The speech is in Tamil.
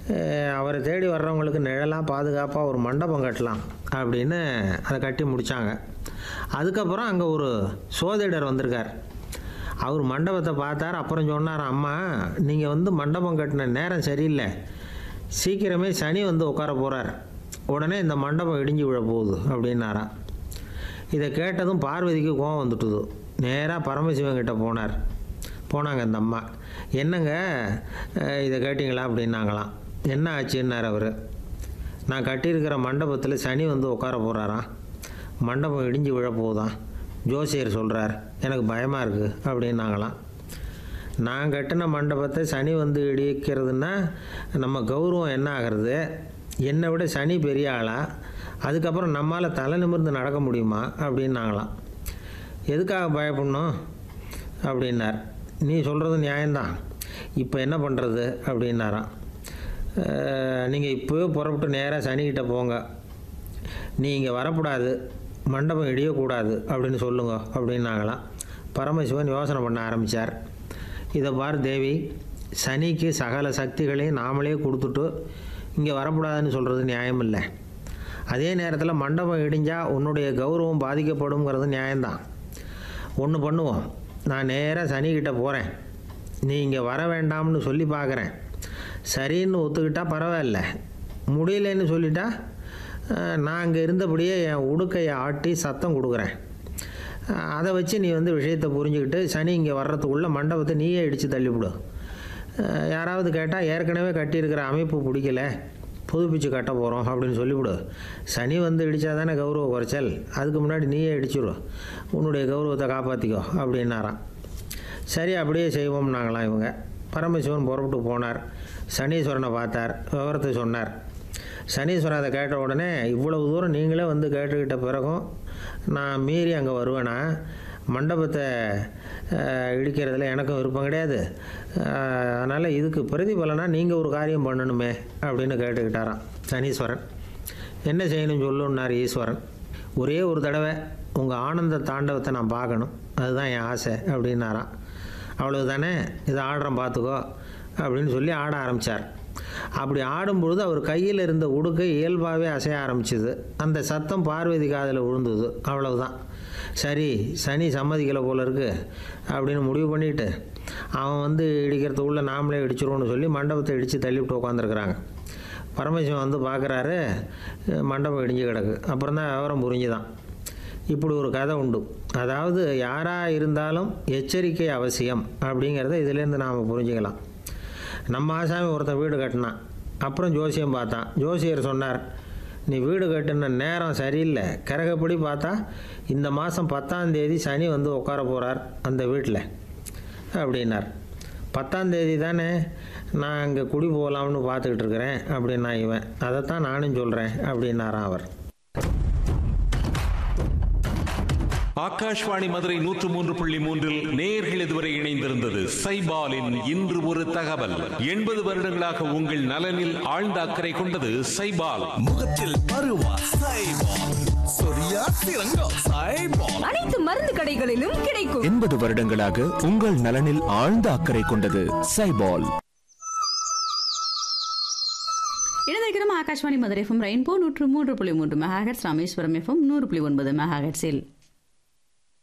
அஹ், அவரை தேடி வர்றவங்களுக்கு நிழலாக பாதுகாப்பாக ஒரு மண்டபம் கட்டலாம் அப்படின்னு அதை கட்டி முடித்தாங்க அதுக்கப்புறம் அங்கே ஒரு சோதிடர் வந்திருக்கார் அவர் மண்டபத்தை பார்த்தார் அப்புறம் சொன்னார் அம்மா நீங்கள் வந்து மண்டபம் கட்டின நேரம் சரியில்லை சீக்கிரமே சனி வந்து உட்கார போகிறார் உடனே இந்த மண்டபம் இடிஞ்சு விழ போகுது அப்படின்னாராம் இதை கேட்டதும் பார்வதிக்கு கோவம் வந்துட்டுது நேராக பரமசிவன் கிட்ட போனார் போனாங்க இந்த அம்மா என்னங்க அஹ், இதை கேட்டிங்களா அப்படின்னாங்களாம் என்ன ஆச்சுன்னார் அவர் நான் கட்டியிருக்கிற மண்டபத்தில் சனி வந்து உட்கார போகிறாராம் மண்டபம் இடிஞ்சு விழ போகுதாம் ஜோசியர் சொல்கிறார் எனக்கு பயமாக இருக்குது அப்படின்னாங்களாம் நான் கட்டின மண்டபத்தை சனி வந்து இடிக்கிறதுனா நம்ம கௌரவம் என்ன ஆகிறது என்னை விட சனி பெரிய ஆளா அதுக்கப்புறம் நம்மால் தலை நிமிர்ந்து நடக்க முடியுமா அப்படின்னாங்களாம் எதுக்காக பயப்படணும் அப்படின்னார் நீ சொல்கிறது நியாயம்தான் இப்போ என்ன பண்ணுறது அப்படின்னாராம் நீங்கள் இப்போவே புறப்பட்டு நேராக சனிக்கிட்ட போங்க நீ இங்கே வரக்கூடாது மண்டபம் இடியக்கூடாது அப்படின்னு சொல்லுங்க அப்படின்னாங்களாம் பரமசிவன் யோசனை பண்ண ஆரம்பித்தார் இதை பார் தேவி சனிக்கு சகல சக்திகளையும் நாமளே கொடுத்துட்டு இங்கே வரக்கூடாதுன்னு சொல்கிறது நியாயம் இல்லை அதே நேரத்தில் மண்டபம் இடிஞ்சால் உன்னுடைய கௌரவம் பாதிக்கப்படுங்கிறது நியாயம்தான் ஒன்று பண்ணுவோம் நான் நேராக சனிக்கிட்ட போகிறேன் நீ இங்கே வர வேண்டாம்னு சொல்லி பார்க்குறேன் சரின்னு ஒத்துக்கிட்டா பரவாயில்ல முடியலன்னு சொல்லிட்டா அஹ், நான் அங்கே இருந்தபடியே என் உடுக்கையை ஆட்டி சத்தம் கொடுக்குறேன் அஹ், அதை வச்சு நீ வந்து விஷயத்தை புரிஞ்சுக்கிட்டு சனி இங்கே வர்றதுக்குள்ளே மண்டபத்தை நீயே இடித்து தள்ளிவிடு அஹ், யாராவது கேட்டால் ஏற்கனவே கட்டியிருக்கிற அமைப்பு பிடிக்கல புதுப்பிச்சு கட்ட போகிறோம் அப்படின்னு சொல்லிவிடு சனி வந்து இடித்தா தானே கௌரவ குறைச்சல் அதுக்கு முன்னாடி நீயே இடிச்சிடு உன்னுடைய கௌரவத்தை காப்பாற்றிக்கோ அப்படின்னாராம் சரி அப்படியே செய்வோம்னாங்களாம் இவங்க பரமசிவன் புறப்பட்டு போனார் சனீஸ்வரனை பார்த்தார் விவரத்தை சொன்னார் சனீஸ்வரன் அதை கேட்ட உடனே இவ்வளவு தூரம் நீங்களே வந்து கேட்டுக்கிட்ட பிறகும் நான் மீறி அங்கே வருவேனா மண்டபத்தை அஹ், இடிக்கிறதுல எனக்கும் விருப்பம் கிடையாது அதனால் இதுக்கு பிரதிபலனா நீங்கள் ஒரு காரியம் பண்ணணுமே அப்படின்னு கேட்டுக்கிட்டாராம் சனீஸ்வரன் என்ன செய்யணும் சொல்லுன்னார் ஈஸ்வரன் ஒரே ஒரு தடவை உங்கள் ஆனந்த தாண்டவத்தை நான் பார்க்கணும் அதுதான் என் ஆசை அப்படின்னாராம் அவ்வளவு தானே இதை ஆடுறேன் பார்த்துக்கோ அப்படின்னு சொல்லி ஆட ஆரம்பித்தார் அப்படி ஆடும்பொழுது அவர் கையில் இருந்த உடுக்கை இயல்பாகவே அசைய ஆரம்பிச்சுது அந்த சத்தம் பார்வதி காதில் விழுந்தது அவ்வளவுதான் சரி சனி சம்மதிக்கலை போல இருக்கு அப்படின்னு முடிவு பண்ணிட்டு அவன் வந்து இடிக்கிறதுக்குள்ளே நாமளே இடிச்சிருவோம்னு சொல்லி மண்டபத்தை இடித்து தள்ளிவிட்டு உட்காந்துருக்குறாங்க பரமசிவன் வந்து பார்க்குறாரு மண்டபம் இடிஞ்சு கிடக்கு அப்புறம் தான் விவரம் புரிஞ்சுதான் இப்படி ஒரு கதை உண்டு அதாவது யாராக இருந்தாலும் எச்சரிக்கை அவசியம் அப்படிங்கிறத இதுலேருந்து நாம் புரிஞ்சுக்கலாம் நம்ம ஆசாமி ஒருத்தன் வீடு கட்டினான் அப்புறம் ஜோசியம் பார்த்தான் ஜோசியர் சொன்னார் நீ வீடு கட்டின நேரம் சரியில்லை கரகப்படி பார்த்தா இந்த மாதம் பத்தாம் தேதி சனி வந்து உட்கார போகிறார் அந்த வீட்டில் அப்படின்னார் பத்தாம் தேதி தானே நான் அங்கே குடி போகலாம்னு பார்த்துக்கிட்டு இருக்கிறேன் அப்படின்னா இவன் அதைத்தான் நானும் சொல்கிறேன் அப்படின்னாராம் அவர் ஆகாஷ்வாணி மதுரை நூற்று மூன்று புள்ளி மூன்றில் நேர்கள் இதுவரை இணைந்திருந்தது சைபாலின் இன்று ஒரு தகவல் எண்பது வருடங்களாக உங்கள் நலனில் ஆழ்ந்த அக்கறை கொண்டது சைபால் முகத்தில் பருவா சைபால் சொரியா சிறங்கோ சைபால் அனைத்து மருந்து கடைகளிலும் கிடைக்கும் எண்பது வருடங்களாக உங்கள் நலனில் ஆழ்ந்த அக்கறை கொண்டது சைபால் இணைந்திருக்கிறோம் ஆகாஷ்வாணி மதுரை எஃப்எம் ரெயின்போ நூற்று மூன்று புள்ளி மூன்று மெகாஹெட்ஸ் ராமேஸ்வரம் எஃப்எம் நூறு புள்ளி ஒன்பது மெகாஹெட்ஸில்